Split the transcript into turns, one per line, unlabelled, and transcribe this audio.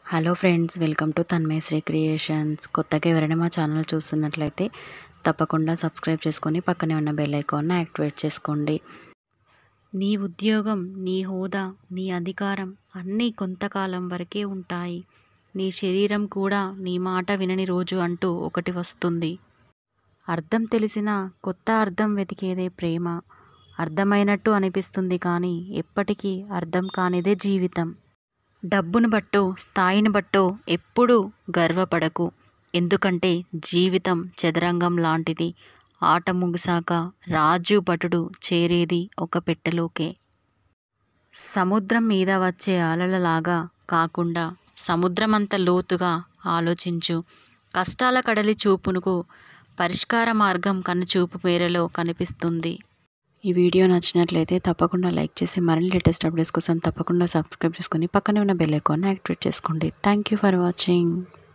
hello friends welcome to Tanmayasri creations కొత్తగా ఎవరైనా మా ఛానల్ చూస్తున్నట్లయితే తప్పకుండా సబ్స్క్రైబ్ చేసుకొని పక్కనే ఉన్న బెల్ ఐకాన్ని యాక్టివేట్ చేసుకోండి నీ ఉద్యోగం నీ హోదా నీ అధికారం అన్నీ కొంతకాలం వరకే ఉంటాయి నీ శరీరం కూడా నీ మాట వినని రోజు అంటూ ఒకటి వస్తుంది అర్థం తెలిసిన కొత్త అర్థం వెతికేదే ప్రేమ అర్థమైనట్టు అనిపిస్తుంది కానీ ఎప్పటికీ అర్థం కానిదే జీవితం డబ్బును బట్టో స్థాయిని బట్టో ఎప్పుడూ గర్వపడకు ఎందుకంటే జీవితం చదరంగం లాంటిది ఆట ముగిసాక రాజు భటుడు చేరేది ఒక పెట్టెలోకే సముద్రం మీద వచ్చే అలలలాగా కాకుండా సముద్రమంత లోతుగా ఆలోచించు కష్టాల కడలి చూపునుకు పరిష్కార మార్గం కనుచూపు మేరలో కనిపిస్తుంది ఈ వీడియో నచ్చినట్లయితే తప్పకుండా లైక్ చేసి మరిన్ని లేటెస్ట్ అప్డేట్స్ కోసం తప్పకుండా సబ్స్క్రైబ్ చేసుకొని పక్కనే ఉన్న బెల్ ఐకాన్ని యాక్టివేట్ చేసుకోండి థ్యాంక్ యూ ఫర్ వాచింగ్